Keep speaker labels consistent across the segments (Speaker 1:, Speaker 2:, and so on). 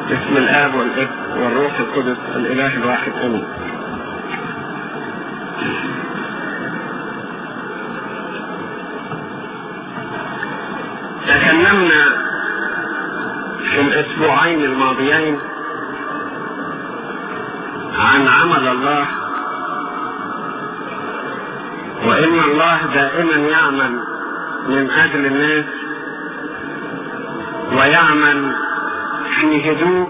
Speaker 1: بسم الآب والابن والروح القدس الإله الواحد آمين. تكلمنا في الأسبوعين الماضيين عن عمل الله وإن الله دائما يعمل من أجل الناس ويعمل في هدوء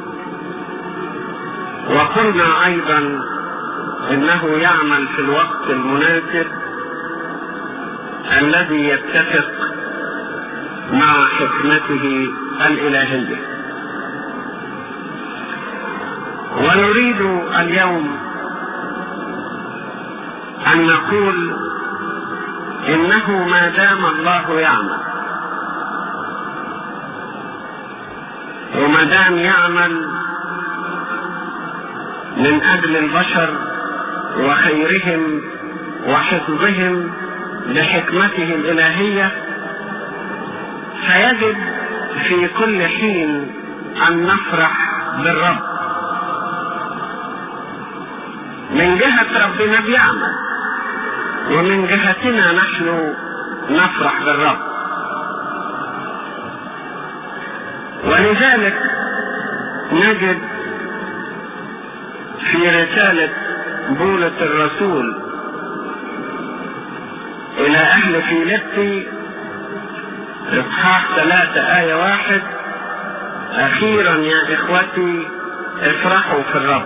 Speaker 1: وقلنا ايضا انه يعمل في الوقت المناسب الذي يتفق مع حكمته الالهيه ونريد اليوم ان نقول انه ما دام الله يعمل وما دام يعمل من اجل البشر وخيرهم وحفظهم بحكمته الالهيه فيجب في كل حين ان نفرح بالرب من جهه ربنا بيعمل ومن جهتنا نحن نفرح بالرب ولذلك نجد في رسالة بولة الرسول إلى أهل فيلبي إصحاح ثلاثة آية واحد أخيرا يا إخوتي افرحوا في الرب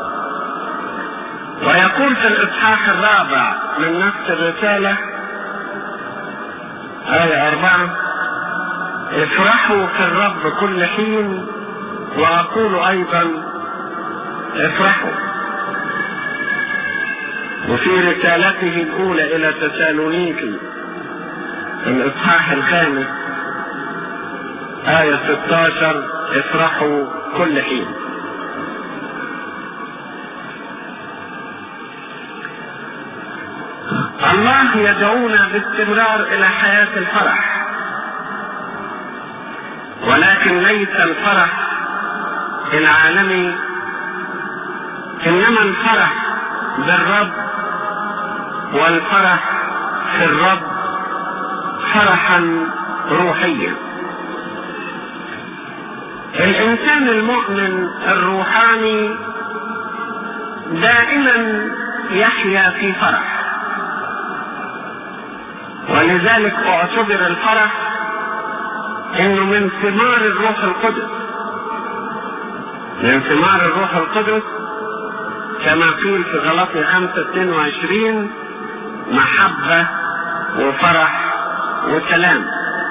Speaker 1: ويقول في الإصحاح الرابع من نفس الرسالة آية أربعة افرحوا في الرب كل حين واقول ايضا افرحوا وفي رسالته الاولى الى تسالونيكي الاصحاح الخامس آية 16 افرحوا كل حين الله يدعونا باستمرار إلى حياة الفرح ولكن ليس الفرح العالمي انما الفرح بالرب والفرح في الرب فرحا روحيا الانسان المؤمن الروحاني دائما يحيا في فرح ولذلك اعتبر الفرح انه من ثمار الروح القدس من ثمار الروح القدس كما قيل في غلطي 5 22 محبة وفرح وسلام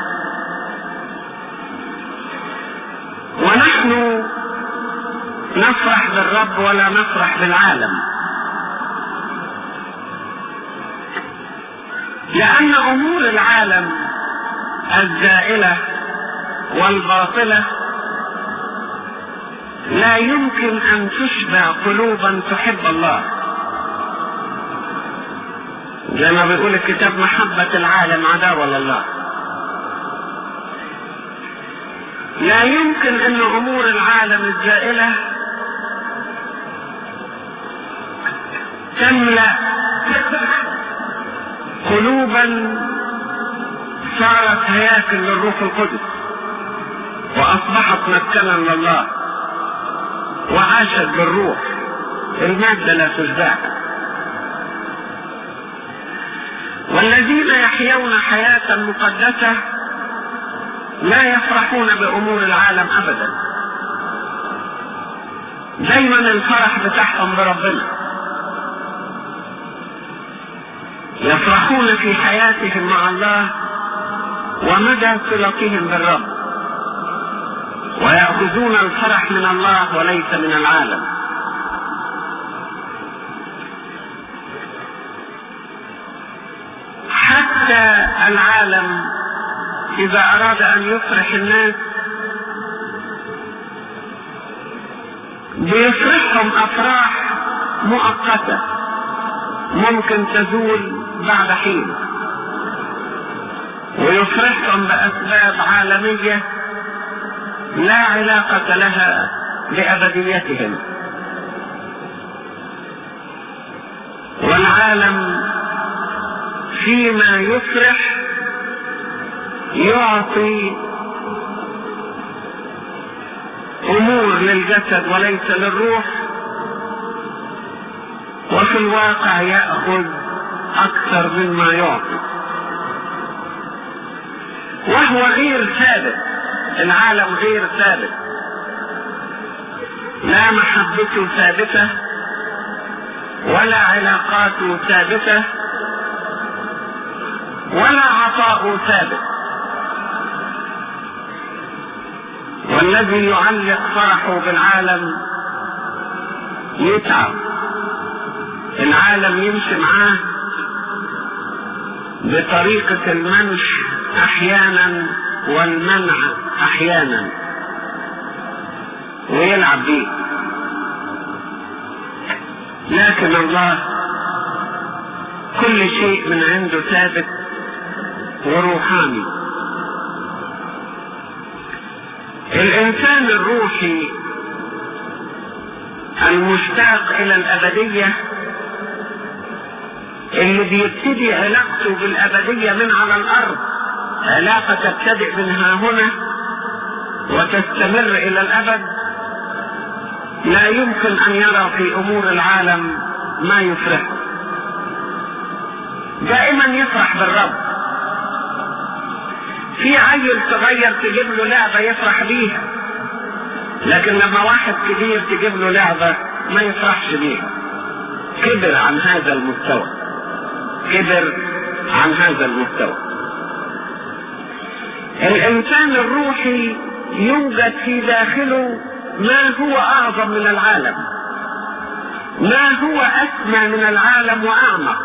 Speaker 1: ونحن نفرح بالرب ولا نفرح بالعالم لأن أمور العالم الزائلة والباطلة لا يمكن أن تشبع قلوبا تحب الله زي ما بيقول الكتاب محبة العالم عداوة لله لا يمكن أن أمور العالم الزائلة تملأ قلوبا صارت هياكل للروح القدس واصبحت مسكنا لله وعاشت بالروح المادة لا تشبع والذين يحيون حياة مقدسة لا يفرحون بأمور العالم أبدا دايما الفرح بتاعهم بربنا يفرحون في حياتهم مع الله ومدى صلتهم بالرب ويأخذون الفرح من الله وليس من العالم حتى العالم إذا أراد أن يفرح الناس بيفرحهم أفراح مؤقتة ممكن تزول بعد حين ويفرحهم بأسباب عالمية لا علاقة لها بأبديتهم والعالم فيما يفرح يعطي امور للجسد وليس للروح وفي الواقع ياخذ اكثر مما يعطي وهو غير ثابت العالم غير ثابت لا محبته ثابته ولا علاقاته ثابته ولا عطاؤه ثابت والذي يعلق فرحه بالعالم يتعب العالم يمشي معاه بطريقة المنح احيانا والمنع احيانا ويلعب بيه لكن الله كل شيء من عنده ثابت وروحاني الانسان الروحي المشتاق الى الابديه اللي بيبتدي علاقته بالابديه من على الارض علاقه تبتدئ من ها هنا وتستمر الى الابد لا يمكن ان يرى في امور العالم ما يفرحه دائما يفرح بالرب في عيل صغير تجيب له لعبه يفرح بيها لكن لما واحد كبير تجيب له لعبه ما يفرحش بيها كبر عن هذا المستوى كبر عن هذا المستوى الانسان الروحي يوجد في داخله ما هو اعظم من العالم ما هو اسمى من العالم واعمق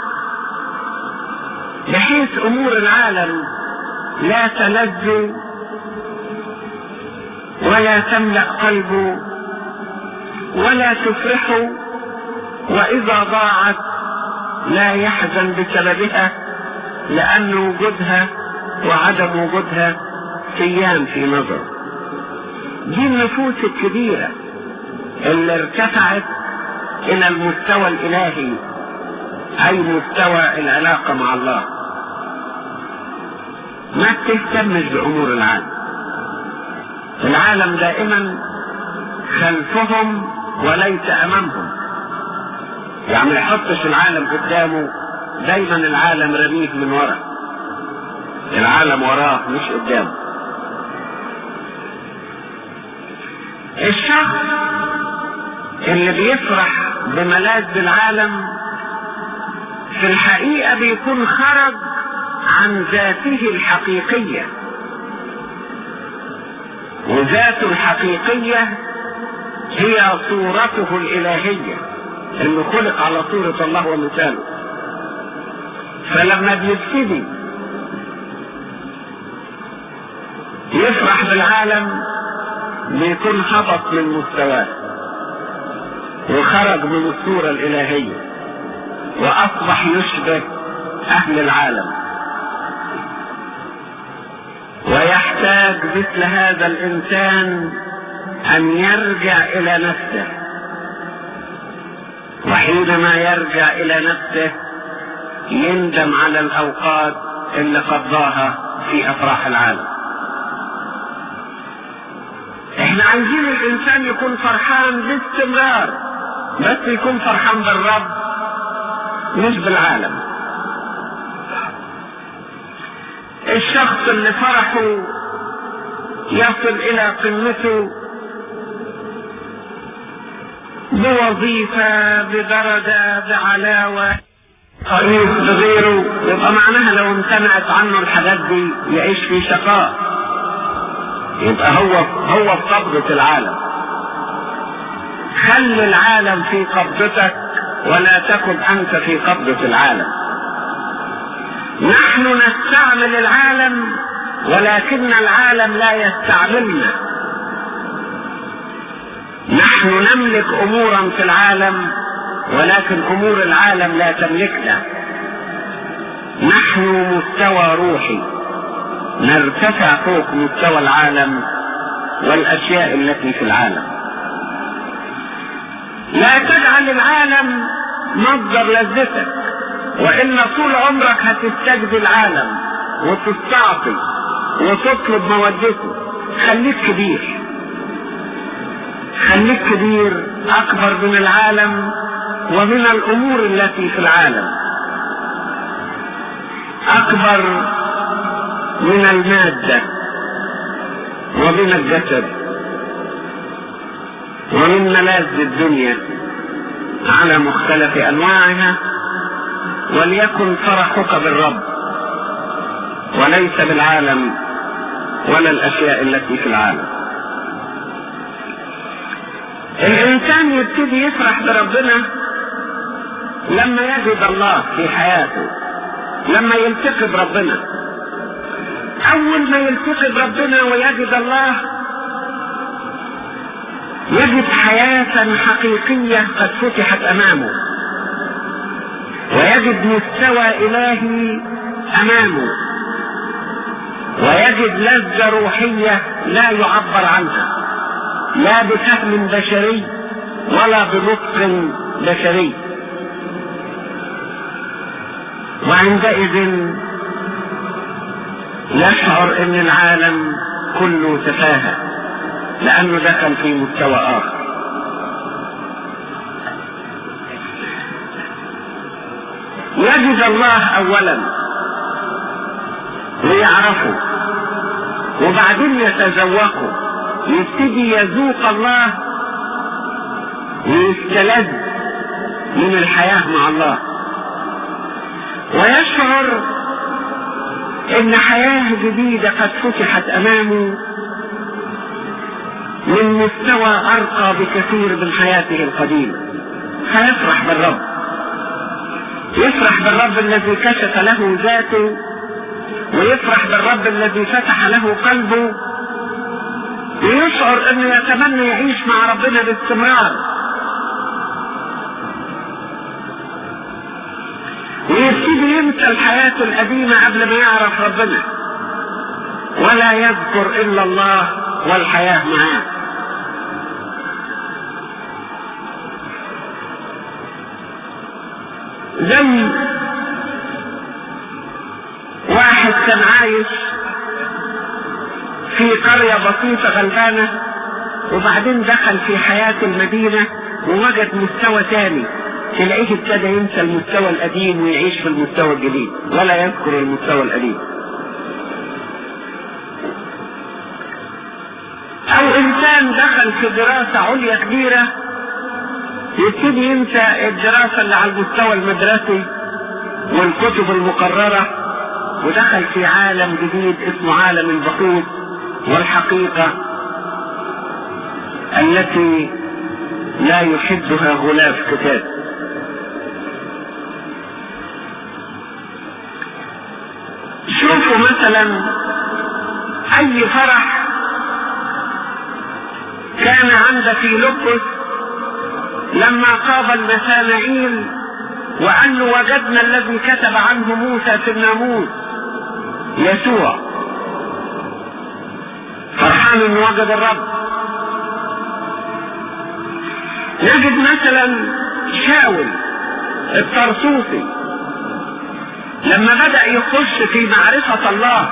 Speaker 1: بحيث امور العالم لا تلذ ولا تملا قلبه ولا تفرحه واذا ضاعت لا يحزن بسببها لان وجودها وعدم وجودها سيان في نظره دي النفوس الكبيرة اللي ارتفعت الى المستوى الالهي اي مستوى العلاقة مع الله ما تهتمش بامور العالم العالم دائما خلفهم وليس امامهم يعني ما يحطش العالم قدامه دايما العالم رميه من ورا العالم وراه مش قدامه الشخص اللي بيفرح بملاذ العالم في الحقيقة بيكون خرج عن ذاته الحقيقية وذاته الحقيقية هي صورته الإلهية انه خلق على صورة الله ومثاله فلما بيبتدي يفرح بالعالم بيكون هبط من مستواه وخرج من الصورة الإلهية وأصبح يشبه أهل العالم ويحتاج مثل هذا الإنسان أن يرجع إلى نفسه وحينما يرجع إلى نفسه يندم على الأوقات اللي قضاها في أفراح العالم احنا عايزين الانسان يكون فرحان باستمرار بس يكون فرحان بالرب مش بالعالم الشخص اللي فرحه يصل الى قمته بوظيفة بدرجة بعلاوة قريب بغيره يبقى معناها لو امتنعت عنه الحاجات دي يعيش في شقاء يبقى هو هو في قبضة العالم خلي العالم في قبضتك ولا تكن انت في قبضة العالم نحن نستعمل العالم ولكن العالم لا يستعملنا نحن نملك امورا في العالم ولكن امور العالم لا تملكنا نحن مستوى روحي نرتفع فوق مستوى العالم والاشياء التي في العالم لا تجعل العالم مصدر لذتك وإلا طول عمرك هتستجدي العالم وتستعطي وتطلب مودته خليك كبير خليك كبير أكبر من العالم ومن الأمور التي في العالم أكبر من المادة ومن الجسد ومن ملاذ الدنيا على مختلف انواعها وليكن فرحك بالرب وليس بالعالم ولا الاشياء التي في العالم الانسان يبتدي يفرح بربنا لما يجد الله في حياته لما يلتقي بربنا اول ما يلتقي بربنا ويجد الله يجد حياة حقيقية قد فتحت أمامه ويجد مستوى إلهي أمامه ويجد لذة روحية لا يعبر عنها لا بفهم بشري ولا بنطق بشري وعندئذ يشعر ان العالم كله تفاهه لأنه دخل في مستوى آخر يجد الله أولا ويعرفه وبعدين يتذوقه يبتدي يذوق الله ويستلذ من الحياة مع الله ويشعر ان حياة جديدة قد فتحت امامه من مستوى ارقى بكثير من حياته القديمة فيفرح بالرب يفرح بالرب الذي كشف له ذاته ويفرح بالرب الذي فتح له قلبه ويشعر انه يتمنى يعيش مع ربنا باستمرار ويبتدي ينسى الحياة القديمة قبل ما يعرف ربنا ولا يذكر الا الله والحياة معاه زي واحد كان عايش في قرية بسيطة غلبانة وبعدين دخل في حياة المدينة ووجد مستوى تاني تلاقيه ابتدى ينسى المستوى القديم ويعيش في المستوى الجديد ولا يذكر المستوى القديم او انسان دخل في دراسة عليا كبيرة يبتدي ينسى الدراسة اللي على المستوى المدرسي والكتب المقررة ودخل في عالم جديد اسمه عالم البحوث والحقيقة التي لا يحدها غلاف كتاب شوفوا مثلا اي فرح كان عند فيلبس لما قابل نثانائيل وأنه وجدنا الذي كتب عنه موسى في الناموس يسوع فرحان انه وجد الرب نجد مثلا شاول الطرسوسي لما بدأ يخش في معرفة الله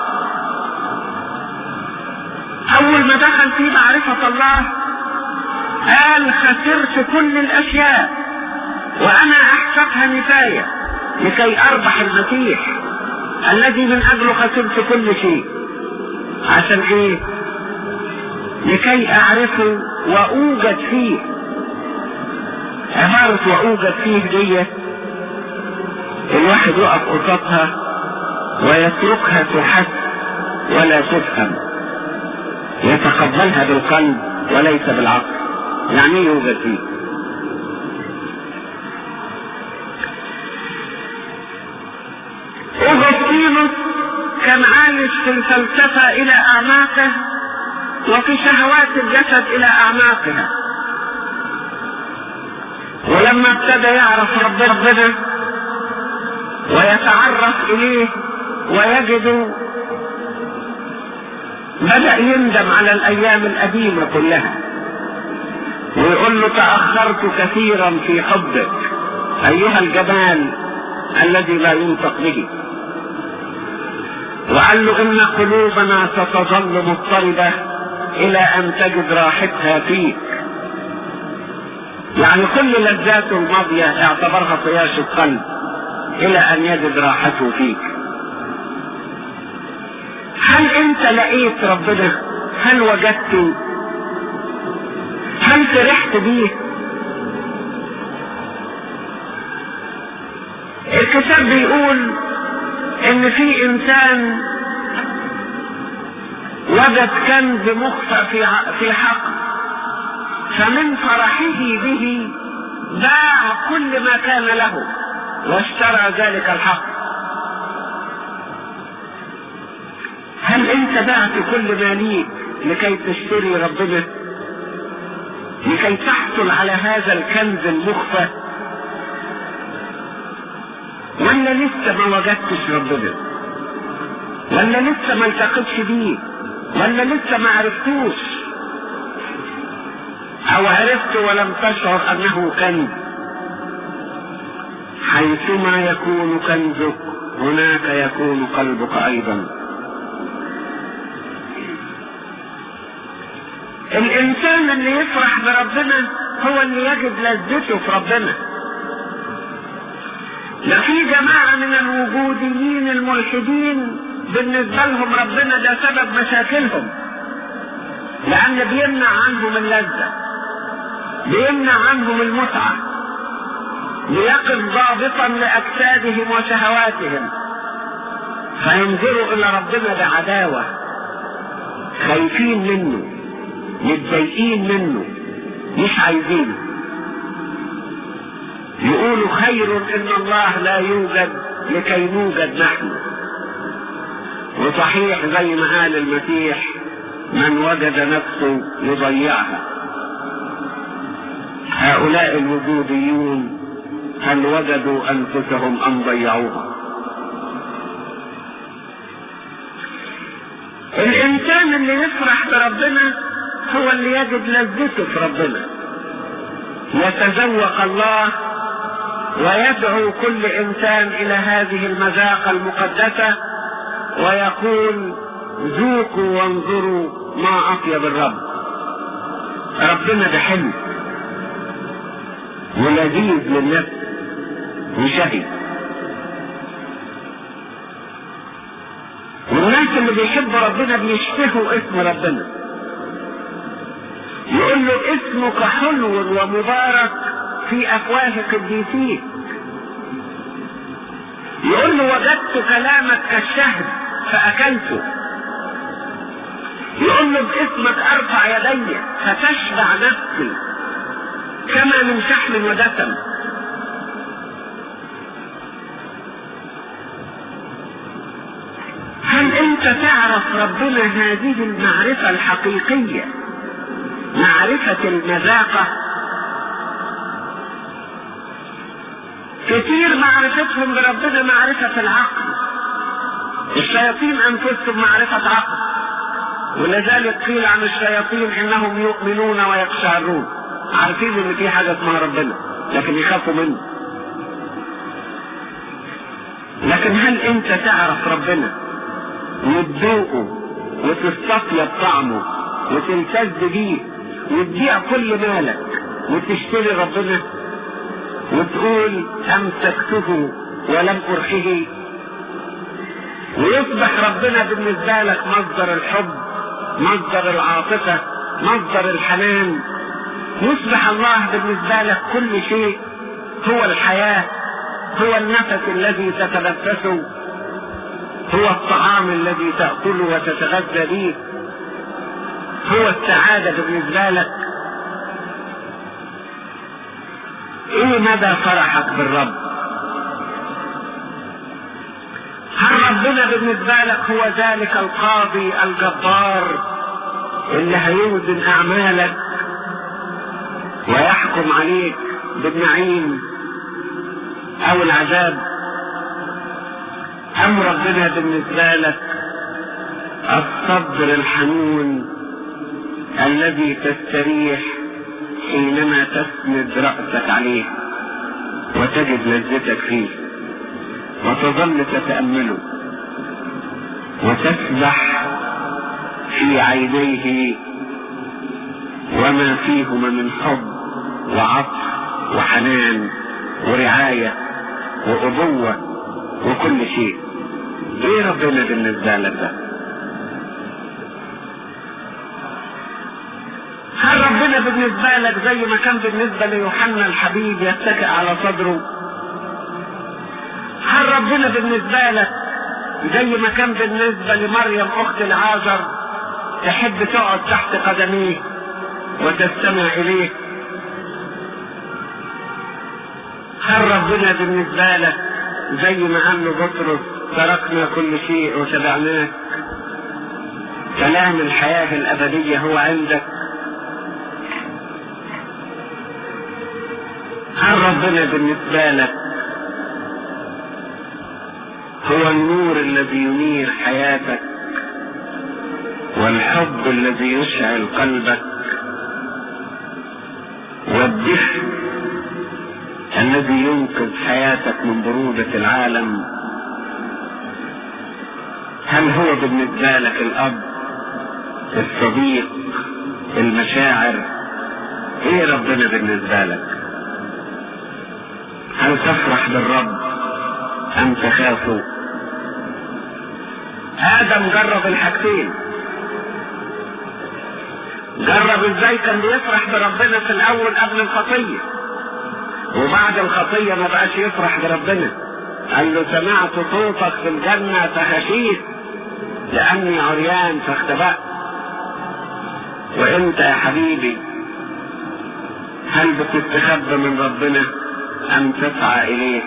Speaker 1: أول ما دخل في معرفة الله قال خسرت كل الاشياء وانا احسبها نفاية لكي اربح المسيح الذي من اجله خسرت كل شيء عشان ايه لكي اعرفه واوجد فيه عبارة واوجد فيه دي الواحد يقف قصادها ويتركها تحس ولا تفهم يتقبلها بالقلب وليس بالعقل يعني يوجد فيه أوغسطينوس كان عايش في الفلسفة إلى أعماقه وفي شهوات الجسد إلى أعماقها ولما ابتدى يعرف رب ربنا ويتعرف إليه ويجد بدأ يندم على الأيام القديمة كلها ويقول له تأخرت كثيرا في حبك أيها الجمال الذي لا ينطق به وقال له إن قلوبنا ستظل مضطربة إلى أن تجد راحتها فيك يعني كل لذاته الماضية اعتبرها طياش القلب إلى أن يجد راحته فيك هل أنت لقيت ربنا؟ هل وجدته؟ هل فرحت بيه؟ الكتاب بيقول ان في انسان وجد كنز مخفى في في حق فمن فرحه به باع كل ما كان له واشترى ذلك الحق هل انت بعت كل ما ليك لكي تشتري ربنا لكي تحصل على هذا الكنز المخفى ولا لسه ما وجدتش ربنا ولا لسه ما التقيتش بيه ولا لسه ما عرفتوش او عرفت ولم تشعر انه كنز حيثما يكون كنزك هناك يكون قلبك ايضا الانسان اللي يفرح بربنا هو اللي يجد لذته في ربنا لا في جماعة من الوجوديين الملحدين بالنسبة لهم ربنا ده سبب مشاكلهم لأن بيمنع عنهم اللذة بيمنع عنهم المتعة ليقف ضابطا لأجسادهم وشهواتهم فينظروا إلى ربنا بعداوة خايفين منه متضايقين منه مش عايزينه يقولوا خير ان الله لا يوجد لكي نوجد نحن وصحيح زي ما قال المسيح من وجد نفسه يضيعها هؤلاء الوجوديون هل وجدوا انفسهم ام ضيعوها الانسان اللي يفرح بربنا هو اللي يجد لذته في ربنا يتذوق الله ويدعو كل انسان الى هذه المذاقة المقدسة ويقول ذوقوا وانظروا ما اطيب الرب ربنا ده حلو ولذيذ للنفس وشهي والناس اللي بيحبوا ربنا بيشتهوا اسم ربنا يقول له اسمك حلو ومبارك في افواه قديسيك يقول له وجدت كلامك كالشهد فاكلته يقول له باسمك ارفع يدي فتشبع نفسي كما من شحم ودسم هل انت تعرف ربنا هذه المعرفة الحقيقية معرفة المذاقة كثير معرفتهم بربنا معرفة العقل الشياطين انفسهم معرفة عقل ولذلك قيل عن الشياطين انهم يؤمنون ويقشعرون عارفين ان في حاجة اسمها ربنا لكن يخافوا منه لكن هل انت تعرف ربنا وتذوقه وتستطيب طعمه وتلتز بيه وتبيع كل مالك وتشتري ربنا وتقول امسكته ولم ارخه ويصبح ربنا بالنسبة لك مصدر الحب مصدر العاطفة مصدر الحنان يصبح الله بالنسبة لك كل شيء هو الحياة هو النفس الذي تتنفسه هو الطعام الذي تأكله وتتغذى به هو السعادة بالنسبة لك ايه مدى فرحك بالرب هل ربنا بالنسبة لك هو ذلك القاضي الجبار اللي هيوزن اعمالك ويحكم عليك بالنعيم او العذاب ام ربنا بالنسبة لك الصبر الحنون الذي تستريح حينما تسند رأسك عليه وتجد لذتك فيه وتظل تتأمله وتسبح في عينيه وما فيهما من حب وعطف وحنان ورعاية وأبوة وكل شيء ايه ربنا بالنسبة لك ده هل ربنا بالنسبة لك زي ما كان بالنسبة ليوحنا الحبيب يتكئ على صدره هل ربنا بالنسبة لك زي ما كان بالنسبة لمريم أخت العازر تحب تقعد تحت قدميه وتستمع إليه هل ربنا بالنسبة لك زي ما قال له بطرس تركنا كل شيء وتبعناك كلام الحياة الأبدية هو عندك هل ربنا بالنسبة لك هو النور الذي ينير حياتك والحب الذي يشعل قلبك والدفء الذي ينقذ حياتك من برودة العالم هل هو بالنسبة لك الأب الصديق المشاعر ايه ربنا بالنسبة لك هل تفرح بالرب ام تخافه ادم جرب الحاجتين جرب ازاي كان بيفرح بربنا في الاول قبل الخطيه وبعد الخطيه ما بقاش يفرح بربنا قال له سمعت صوتك في الجنه فخشيت لاني عريان فاختبأت وانت يا حبيبي هل بتستخبى من ربنا ام تسعى اليه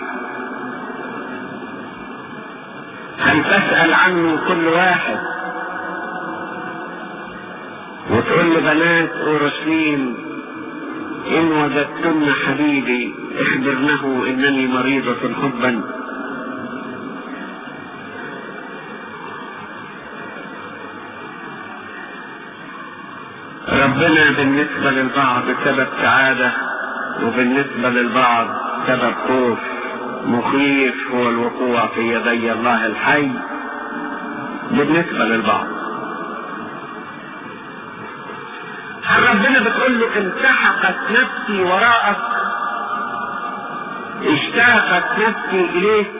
Speaker 1: هل تسأل عنه كل واحد وتقول لبنات اورشليم ان وجدتن حبيبي اخبرنه انني مريضة حبا ربنا بالنسبة للبعض سبب سعادة وبالنسبة للبعض سبب خوف مخيف هو الوقوع في يدي الله الحي بالنسبة للبعض هل ربنا بتقول له التحقت نفسي وراءك اشتاقت نفسي اليك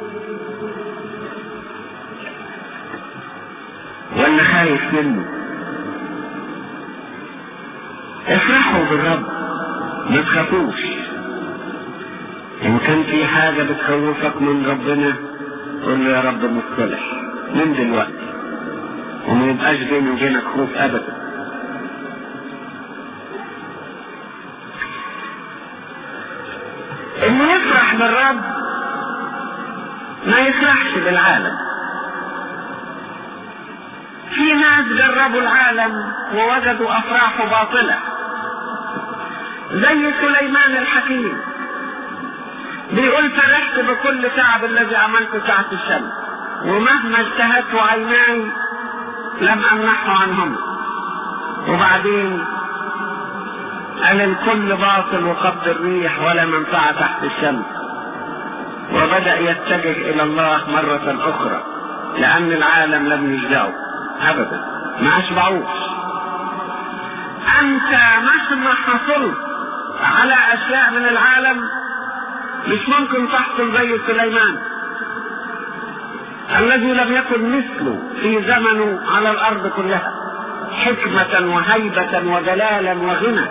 Speaker 1: ولا خايف منه افرحوا بالرب ما تخافوش ان كان في حاجة بتخوفك من ربنا قول له يا رب مصطلح من دلوقتي وما يبقاش بيني وبينك خوف ابدا انه يفرح بالرب ما يفرحش بالعالم في ناس جربوا العالم ووجدوا افراحه باطله زي سليمان الحكيم بيقول فرحت بكل تعب الذي عملته ساعة الشمس ومهما اجتهدت عيناي لم امنحه عنهم وبعدين قال الكل باطل وقبض الريح ولا منفعة تحت الشمس وبدأ يتجه إلى الله مرة أخرى لأن العالم لم يشبعه أبدا ما أشبعوش أنت مهما حصلت على أشياء من العالم مش ممكن تحصل زي سليمان الذي لم يكن مثله في زمنه على الأرض كلها حكمة وهيبة وجلالا وغنى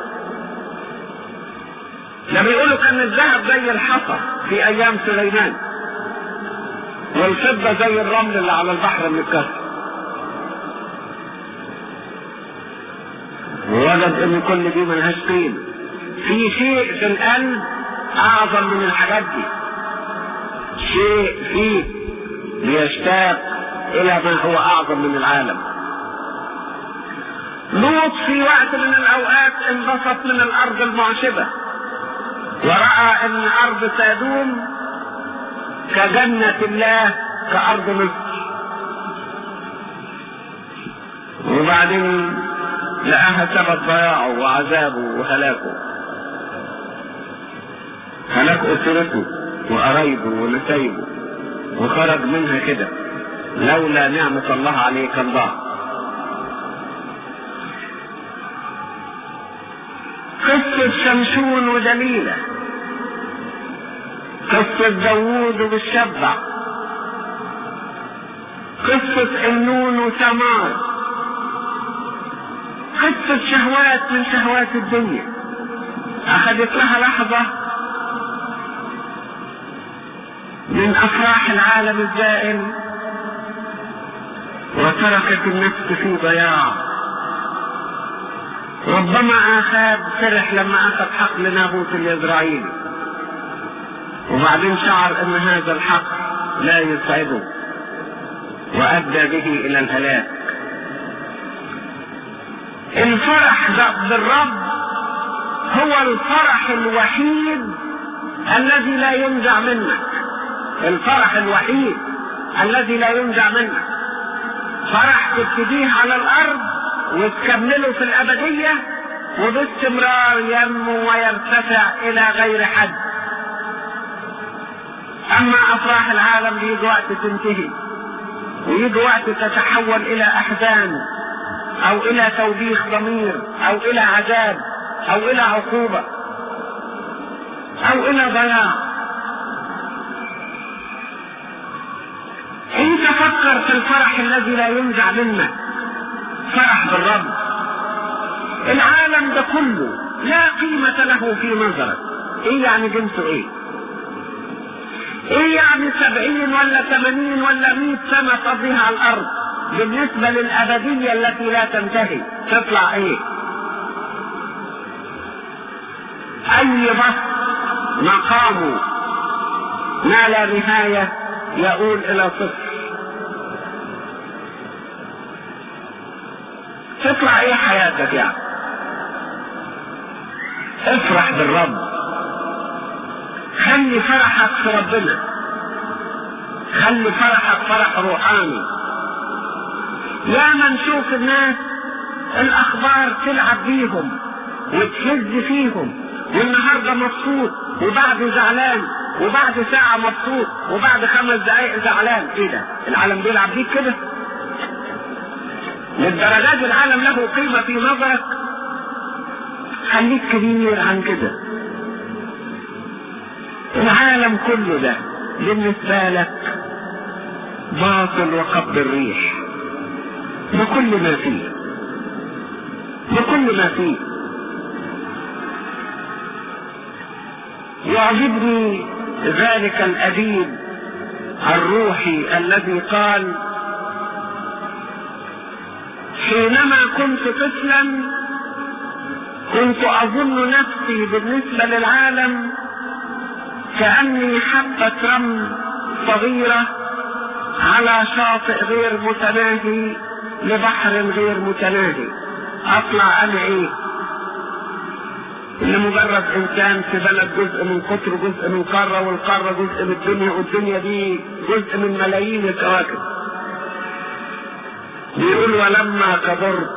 Speaker 1: ده بيقولوا كان الذهب زي الحصى في ايام سليمان والفضة زي الرمل اللي على البحر من الكسر ووجد ان كل دي ملهاش قيمة في شيء في القلب اعظم من الحاجات دي شيء فيه بيشتاق الى ما هو اعظم من العالم لوط في وقت من الاوقات انبسط من الارض المعشبه ورأى ان ارض سادوم كجنة الله كارض مصر وبعدين لقاها سبب ضياعه وعذابه وهلاكه هلاك اسرته وقرايبه ونسايبه وخرج منها كده لولا نعمة الله عليه كان ضاع قصة شمشون ودليلة قصة داوود بالشبع قصة النون وثمار قصة شهوات من شهوات الدنيا أخذت لها لحظة من أفراح العالم الزائل وتركت النفس في ضياع ربما آخاب فرح لما أخذ حقل نابوت اليزرعيلي وبعدين شعر أن هذا الحق لا يسعده وأدى به إلى الهلاك الفرح بالرب هو الفرح الوحيد الذي لا ينزع منك الفرح الوحيد الذي لا ينزع منك فرح تبتديه على الارض وتكمله في الابدية وباستمرار ينمو ويرتفع الى غير حد اما افراح العالم بيجي وقت تنتهي ويجي وقت تتحول الى احزان او الى توبيخ ضمير او الى عذاب او الى عقوبة او الى ضياع انت فكر في الفرح الذي لا ينزع منك فرح بالرب العالم ده كله لا قيمة له في نظرك ايه يعني جنسه ايه ايه يعني سبعين ولا ثمانين ولا مئة سنة تقضيها على الارض بالنسبة للابدية التي لا تنتهي تطلع ايه اي بسط مقامه ما لا نهاية يقول الى صفر تطلع ايه حياتك يعني افرح بالرب خلي فرحك في ربنا خلي فرحك فرح روحاني يا ما نشوف الناس الاخبار تلعب بيهم وتهز فيهم والنهارده مبسوط وبعده زعلان وبعد ساعة مبسوط وبعد خمس دقايق زعلان ايه ده العالم بيلعب بيك كده للدرجات العالم له قيمة في نظرك خليك كبير عن كده العالم كله ده بالنسبة لك باطل وقبض الريح بكل ما فيه بكل ما فيه يعجبني ذلك الأديب الروحي الذي قال حينما كنت طفلا كنت أظن نفسي بالنسبة للعالم كأني حبة رمل صغيرة على شاطئ غير متناهي لبحر غير متناهي أطلع أنا إيه؟ لمجرد إنسان في بلد جزء من قطر جزء من قارة والقارة جزء من الدنيا والدنيا دي جزء من ملايين الكواكب بيقول ولما كبرت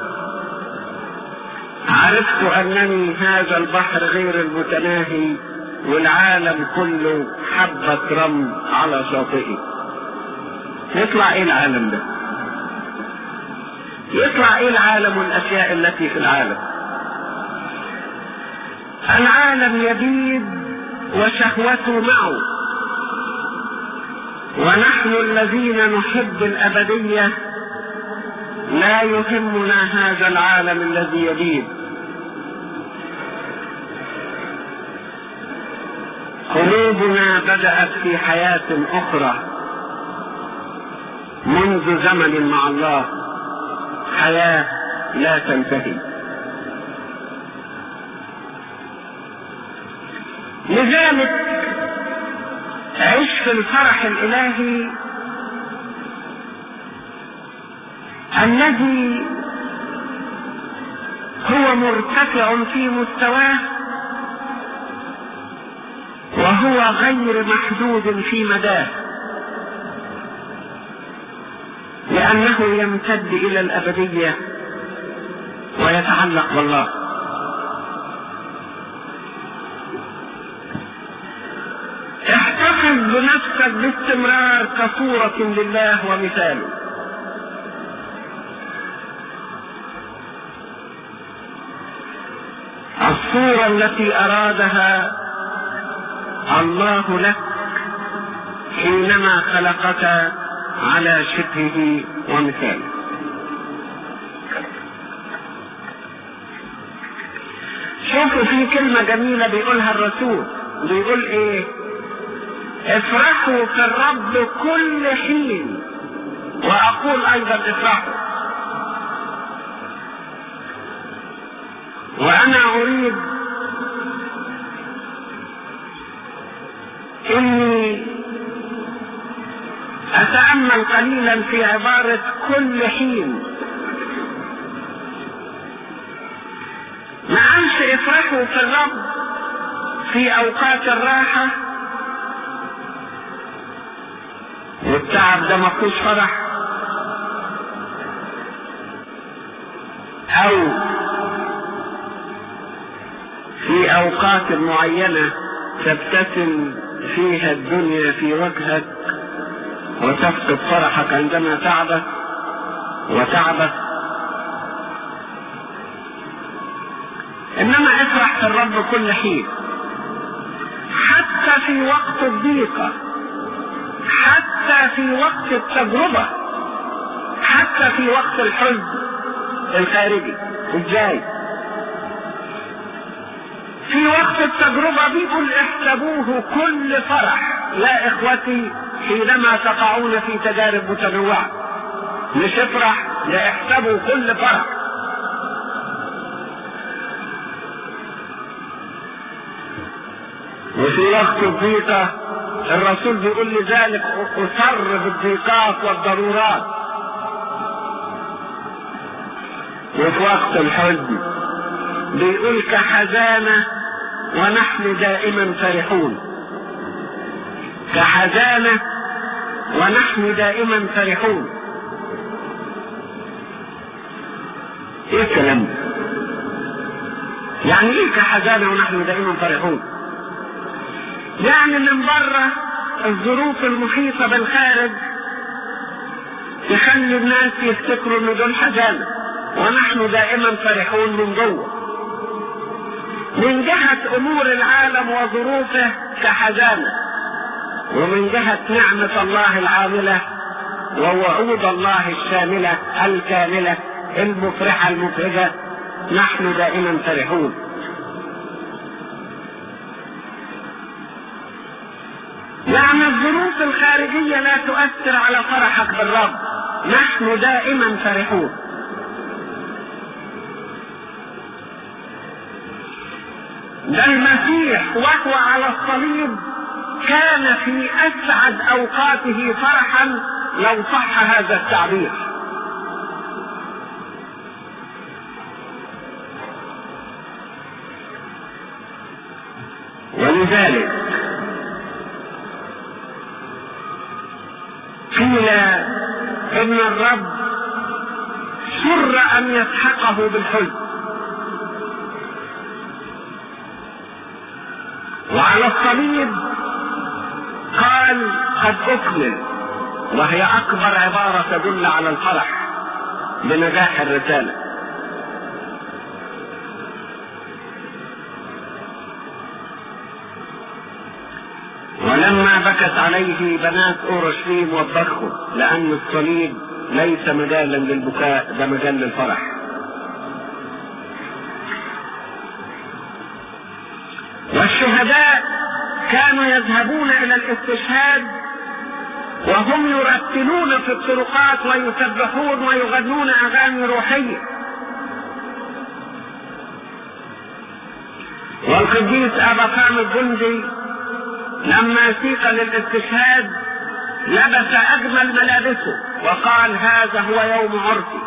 Speaker 1: عرفت انني هذا البحر غير المتناهي والعالم كله حبة رمل على شاطئه يطلع ايه العالم ده يطلع ايه العالم والاشياء التي في العالم العالم يبيد وشهوته معه ونحن الذين نحب الابديه لا يهمنا هذا العالم الذي يبيد قلوبنا بدأت في حياة أخرى منذ زمن مع الله حياة لا تنتهي لذلك عش في الفرح الإلهي الذي هو مرتفع في مستواه وهو غير محدود في مداه لأنه يمتد إلى الأبدية ويتعلق بالله احتفظ بنفسك باستمرار كصورة لله ومثاله الصورة التي أرادها الله لك حينما خلقك على شبهه ومثاله شوفوا في كلمة جميلة بيقولها الرسول بيقول ايه افرحوا في الرب كل حين واقول ايضا افرحوا وانا اريد اني اتامل قليلا في عباره كل حين ما قالش افرحوا في الرب في اوقات الراحه والتعب ده ما فيهوش فرح او في اوقات معينة تبتسم فيها الدنيا في وجهك وتفقد فرحك عندما تعبت وتعبت انما افرح في الرب كل حين حتى في وقت الضيقة حتى في وقت التجربة حتى في وقت الحزن الخارجي الجاي في وقت التجربة بيقول احسبوه كل فرح يا اخوتي حينما تقعون في تجارب متنوعة مش افرح لا احسبوا كل فرح وفي وقت الضيقة الرسول بيقول لي ذلك أسر بالضيقات والضرورات وفي وقت الحزن بيقول كحزانة ونحن دائما فرحون كحزانة ونحن دائما فرحون ايه الكلام ده يعني ايه كحزانة ونحن دائما فرحون يعني من بره الظروف المحيطة بالخارج تخلي الناس يفتكروا ان دول حزانة ونحن دائما فرحون من جوه من جهة امور العالم وظروفه كحزانة ومن جهة نعمة الله العاملة ووعود الله الشاملة الكاملة المفرحة المفرجة نحن دائما فرحون يعني الظروف الخارجية لا تؤثر على فرحك بالرب نحن دائما فرحون ده المسيح وهو على الصليب كان في اسعد اوقاته فرحا لو صح هذا التعبير ولذلك قيل ان الرب سر ان يسحقه بالحزن وعلى الصليب قال قد اكمل وهي اكبر عبارة تدل على الفرح بنجاح الرسالة ولما بكت عليه بنات اورشليم وبخوا لان الصليب ليس مجالا للبكاء ده مجال للفرح والشهداء كانوا يذهبون الى الاستشهاد وهم يرتلون في الطرقات ويسبحون ويغنون اغاني روحيه والقديس ابا قام الجندي لما سيق للاستشهاد لبس اجمل ملابسه وقال هذا هو يوم عرسي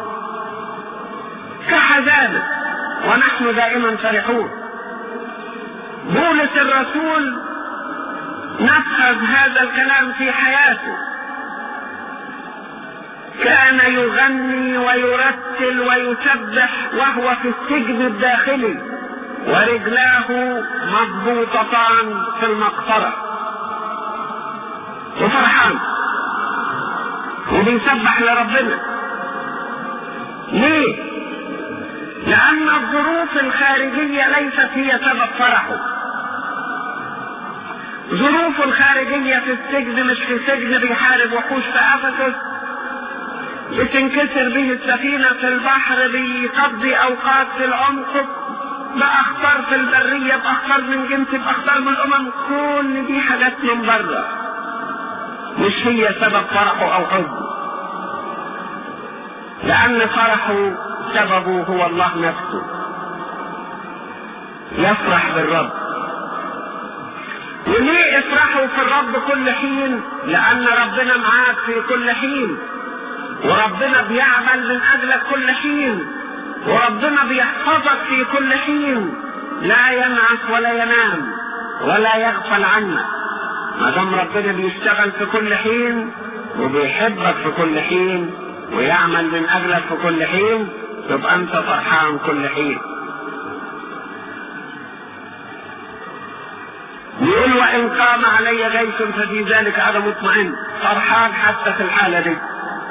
Speaker 1: كحزانه ونحن دائما فرحون بولس الرسول نفذ هذا الكلام في حياته كان يغني ويرتل ويسبح وهو في السجن الداخلي ورجلاه مضبوطتان في المقصرة وفرحان وبيسبح لربنا ليه لأن الظروف الخارجية ليست هي سبب فرحه ظروفه الخارجية في السجن مش في سجن بيحارب وحوش في أفسس بتنكسر به السفينة في البحر بيقضي أوقات في العمق بأخطار في البرية بأخطار من جنس بأخطار من الأمم كل دي حاجات من بره مش هي سبب فرحه أو حزنه لأن فرحه سببه هو الله نفسه يفرح بالرب وليه افرحوا في الرب كل حين لأن ربنا معاك في كل حين وربنا بيعمل من أجلك كل حين وربنا بيحفظك في كل حين لا ينعس ولا ينام ولا يغفل عنك ما دام ربنا بيشتغل في كل حين وبيحبك في كل حين ويعمل من اجلك في كل حين تبقى انت فرحان كل حين يقول وان قام علي جيش ففي ذلك انا مطمئن فرحان حتى في الحاله دي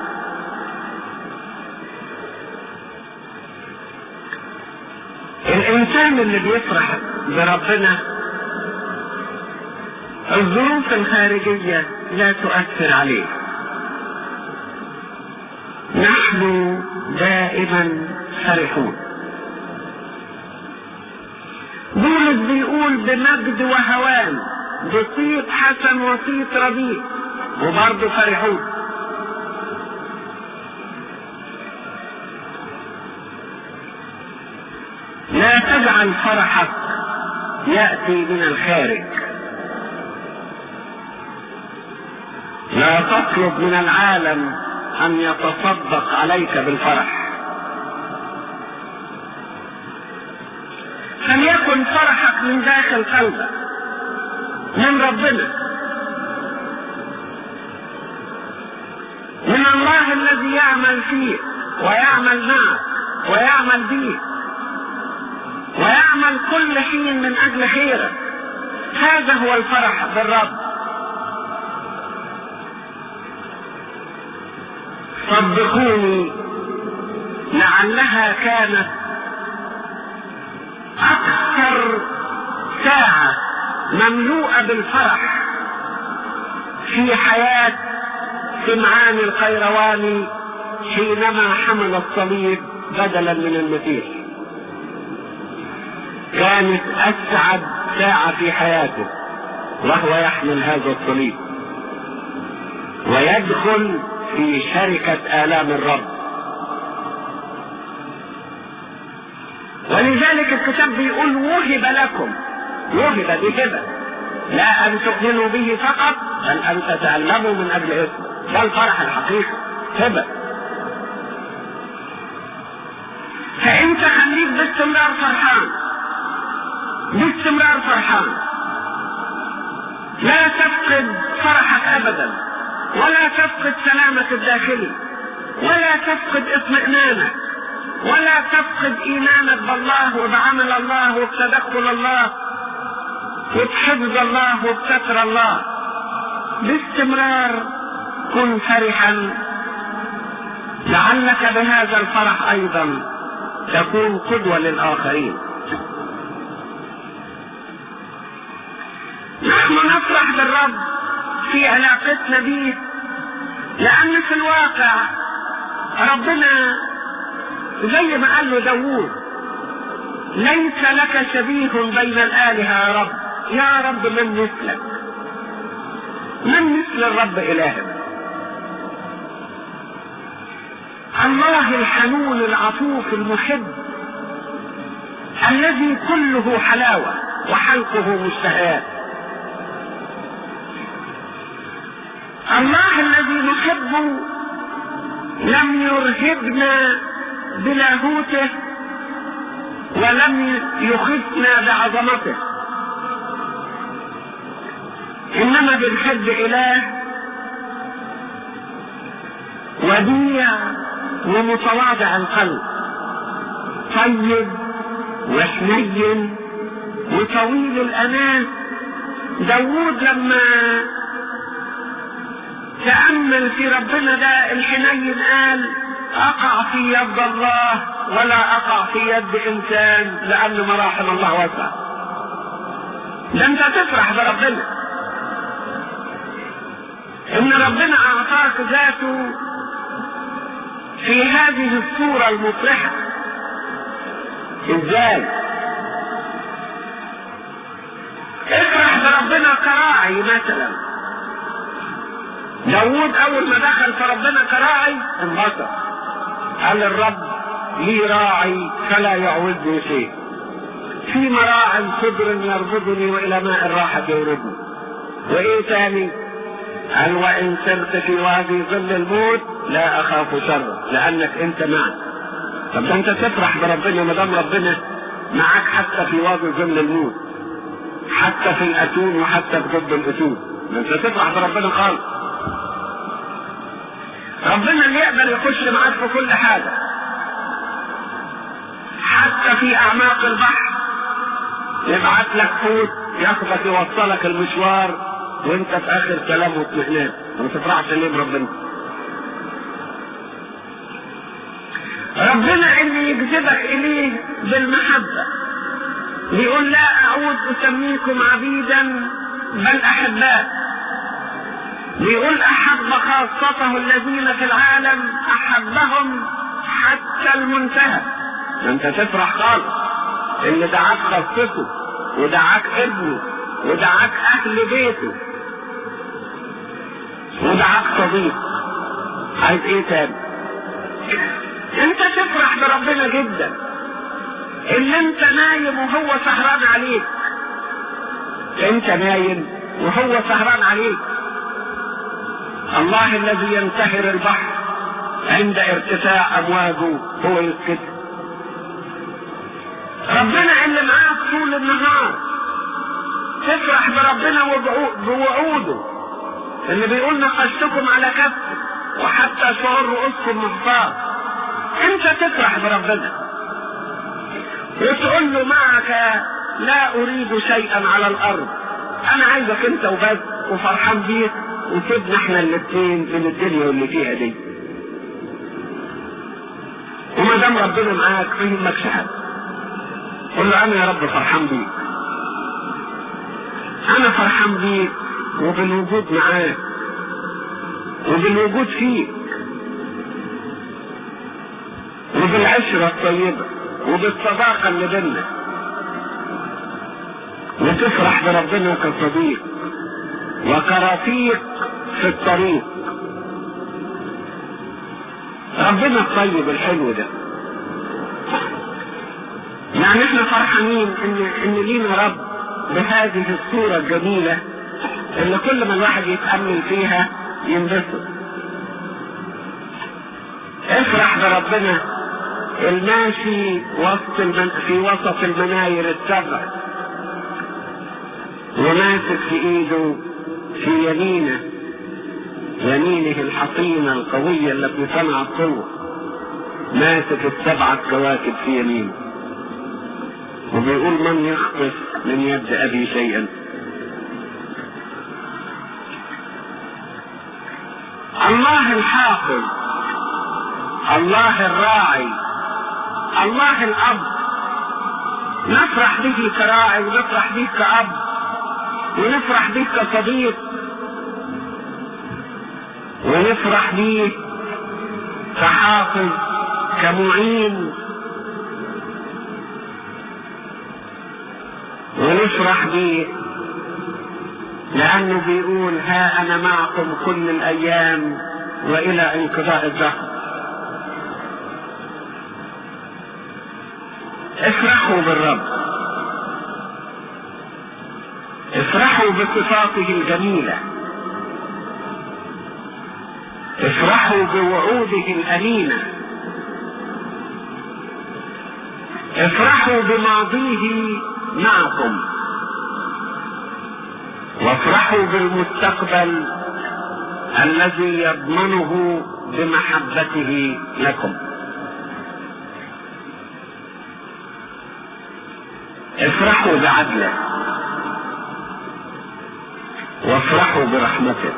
Speaker 1: الانسان اللي بيفرح بربنا الظروف الخارجية لا تؤثر عليه نحن دائما فرحون بولس بيقول بمجد وهوان بصيت حسن وصيت رديء وبرضه فرحون لا تجعل فرحك يأتي من الخارج لا تطلب من العالم أن يتصدق عليك بالفرح فليكن فرحك من داخل قلبك من ربنا من الله الذي يعمل فيك ويعمل معك ويعمل بيك ويعمل كل حين من اجل خيرك هذا هو الفرح بالرب صدقوني لعلها كانت اكثر ساعة مملوءة بالفرح في حياة سمعان القيرواني حينما حمل الصليب بدلا من المسيح كانت اسعد ساعة في حياته وهو يحمل هذا الصليب ويدخل في شركة آلام الرب ولذلك الكتاب بيقول وهب لكم وهب بهبة لا أن تؤمنوا به فقط بل أن تتألموا من أجل اسمه ده الفرح الحقيقي هبة فأنت خليك باستمرار فرحان باستمرار فرحان لا تفقد فرحك ابدا ولا تفقد سلامك الداخلي ولا تفقد اطمئنانك ولا تفقد ايمانك بالله وبعمل الله وبتدخل الله وبحفظ الله وبستر الله باستمرار كن فرحا لعلك بهذا الفرح ايضا تكون قدوه للاخرين نحن نفرح بالرب في علاقتنا به لأن في الواقع ربنا زي ما قال له داوود ليس لك شبيه بين الآلهة يا رب يا رب من مثلك من مثل الرب إلهك الله الحنون العطوف المحب الذي كله حلاوة وحلقه مشتهيات الله الذي نحبه لم يرهبنا بلاهوته ولم يخفنا بعظمته انما بنحب اله وديع ومتواضع القلب طيب وحنين وطويل الأناة داوود لما تأمل في ربنا ده الحنين قال أقع في يد الله ولا أقع في يد إنسان لأن مراحم الله واسعة ده أنت تفرح بربنا إن ربنا أعطاك ذاته في هذه الصورة المفرحة إزاي؟ افرح بربنا كراعي مثلا داوود اول ما دخل في ربنا كراعي انبسط قال الرب لي راعي فلا يعوزني شيء في مراع خضر يربضني والى ماء الراحة يوردني وايه تاني قال وان سرت في وادي ظل الموت لا اخاف شر لانك انت معي طب ده انت تفرح بربنا ما دام ربنا معاك حتى في وادي ظل الموت حتى في الاتون وحتى في ضد الاتون ما انت تفرح بربنا خالص ربنا اللي يقدر يخش معاك في كل حاجة حتى في اعماق البحر يبعت لك حوت ياخدك يوصلك المشوار وانت في اخر كلام واطمئنان ما تفرحش ليه بربنا ربنا اللي يجذبك اليه بالمحبة بيقول لا اعود اسميكم عبيدا بل احباء بيقول احب خاصته الذين في العالم احبهم حتى المنتهى انت تفرح خالص اللي دعاك خاصته ودعاك ابنه ودعاك اهل بيته ودعاك صديق عايز ايه تاني انت تفرح بربنا جدا اللي انت نايم وهو سهران عليك انت نايم وهو سهران عليك الله الذي ينتهر البحر عند ارتفاع امواجه هو يسكت ربنا اللي معاك طول النهار تفرح بربنا بوعوده اللي بيقول نقشتكم على كف وحتى شعور رؤوسكم محفاظ انت تفرح بربنا وتقول له معك لا اريد شيئا على الارض انا عايزك انت وبس وفرحان بيك وسيبنا احنا الاثنين من الدنيا واللي فيها دي وما دام ربنا معاك ما يهمكش حد قول له انا يا رب فرحان بيك انا فرحان بيك وبالوجود معاك وبالوجود فيك وبالعشرة الطيبة وبالصداقة اللي بينا وتفرح بربنا كصديق وكرفيق في الطريق ربنا الطيب الحلو ده يعني احنا فرحانين ان ان لينا رب بهذه الصورة الجميلة اللي كل ما الواحد يتأمل فيها ينبسط افرح بربنا الماشي وسط المن... في وسط المناير السبع وماسك في ايده في يمينه يمينه الحصينة القوية التي صنعت قوة ماسك السبعة كواكب في يمينه وبيقول من يخطف من يد أبي شيئا الله الحافظ الله الراعي الله الأب نفرح به كراعي ونفرح به كأب ونفرح به كصديق ونفرح به كحافظ كمعين ونفرح به لأنه بيقول ها أنا معكم كل الأيام وإلى انقضاء الدهر افرحوا بالرب افرحوا بصفاته الجميلة افرحوا بوعوده الأمينة افرحوا بماضيه معكم وافرحوا بالمستقبل الذي يضمنه بمحبته لكم افرحوا بعدله وافرحوا برحمته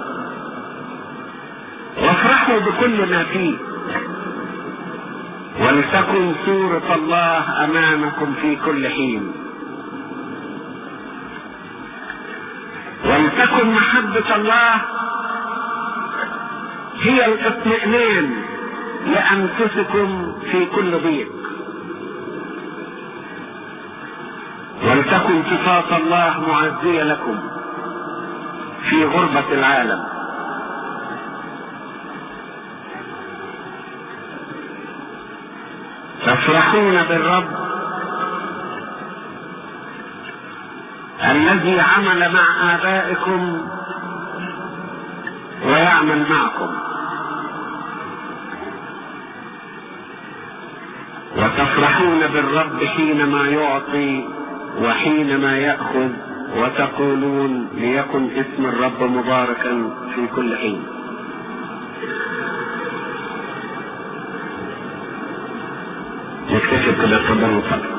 Speaker 1: وافرحوا بكل ما فيه ولتكن سورة الله أمامكم في كل حين ولتكن محبة الله هي الاطمئنان لأنفسكم في كل ضيق ولتكن صفات الله معزية لكم في غربة العالم تفرحون بالرب الذي عمل مع آبائكم ويعمل معكم وتفرحون بالرب حينما يعطي وحينما يأخذ وتقولون ليكن اسم الرب مباركا في كل حين نكتشف كده تفضلوا